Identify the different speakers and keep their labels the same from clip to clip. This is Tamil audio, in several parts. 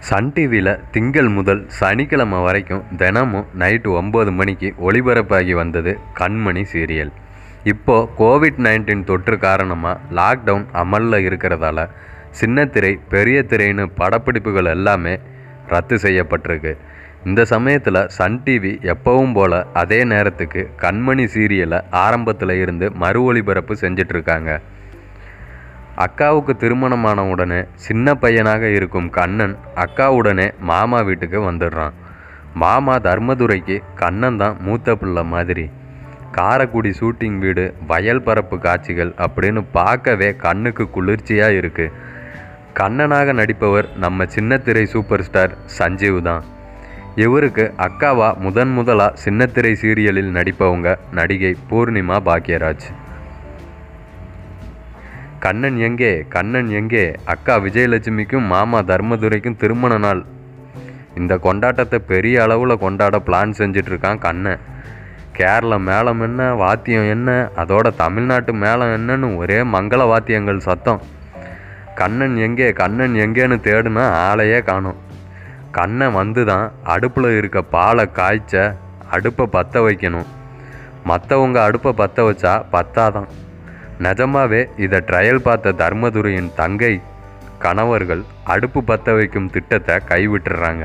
Speaker 1: சன் டிவியில் திங்கள் முதல் சனிக்கிழமை வரைக்கும் தினமும் நைட்டு ஒம்பது மணிக்கு ஒளிபரப்பாகி வந்தது கண்மணி சீரியல் இப்போது கோவிட் நைன்டீன் தொற்று காரணமாக லாக்டவுன் அமலில் இருக்கிறதால சின்ன திரை பெரிய திரைன்னு படப்பிடிப்புகள் எல்லாமே ரத்து செய்யப்பட்டிருக்கு இந்த சமயத்தில் சன் டிவி எப்பவும் போல் அதே நேரத்துக்கு கண்மணி சீரியலை ஆரம்பத்தில் இருந்து மறு ஒளிபரப்பு செஞ்சிட்ருக்காங்க அக்காவுக்கு திருமணமான உடனே சின்ன பையனாக இருக்கும் கண்ணன் அக்காவுடனே மாமா வீட்டுக்கு வந்துடுறான் மாமா தர்மதுரைக்கு கண்ணன் தான் மூத்த பிள்ளை மாதிரி காரைக்குடி ஷூட்டிங் வீடு வயல் பரப்பு காட்சிகள் அப்படின்னு பார்க்கவே கண்ணுக்கு குளிர்ச்சியாக இருக்குது கண்ணனாக நடிப்பவர் நம்ம சின்னத்திரை சூப்பர் ஸ்டார் சஞ்சீவ் தான் இவருக்கு அக்காவா முதன் முதலாக சின்னத்திரை சீரியலில் நடிப்பவங்க நடிகை பூர்ணிமா பாக்யராஜ் கண்ணன் எங்கே கண்ணன் எங்கே அக்கா விஜயலட்சுமிக்கும் மாமா தர்மதுரைக்கும் திருமண நாள் இந்த கொண்டாட்டத்தை பெரிய அளவில் கொண்டாட பிளான் செஞ்சிட்ருக்கான் கண்ணன் கேரள மேளம் என்ன வாத்தியம் என்ன அதோட தமிழ்நாட்டு மேளம் என்னன்னு ஒரே மங்கள வாத்தியங்கள் சத்தம் கண்ணன் எங்கே கண்ணன் எங்கேன்னு தேடுனா ஆளையே காணோம் கண்ணன் வந்து தான் அடுப்பில் இருக்க பாலை காய்ச்ச அடுப்பை பற்ற வைக்கணும் மற்றவங்க அடுப்பை பற்ற வச்சா பத்தாதான் நிஜமாவே இதை ட்ரையல் பார்த்த தர்மதுரையின் தங்கை கணவர்கள் அடுப்பு பற்ற வைக்கும் திட்டத்தை கைவிட்டுறாங்க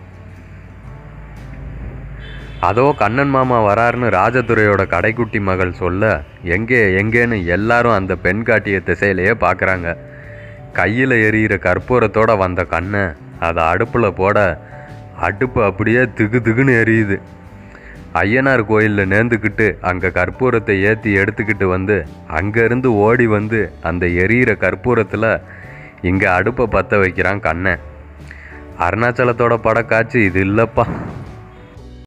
Speaker 1: அதோ கண்ணன் மாமா வராருன்னு ராஜதுரையோட கடைக்குட்டி மகள் சொல்ல எங்கே எங்கேன்னு எல்லாரும் அந்த பெண் காட்டிய திசையிலேயே பார்க்குறாங்க கையில் எரியிற கற்பூரத்தோட வந்த கண்ணை அதை அடுப்பில் போட அடுப்பு அப்படியே திகு திகுன்னு எரியுது ஐயனார் கோயிலில் நேர்ந்துக்கிட்டு அங்கே கற்பூரத்தை ஏற்றி எடுத்துக்கிட்டு வந்து அங்கேருந்து ஓடி வந்து அந்த எரியிற கற்பூரத்தில் இங்கே அடுப்பை பற்ற வைக்கிறான் கண்ணன் அருணாச்சலத்தோட படக்காட்சி இது இல்லைப்பா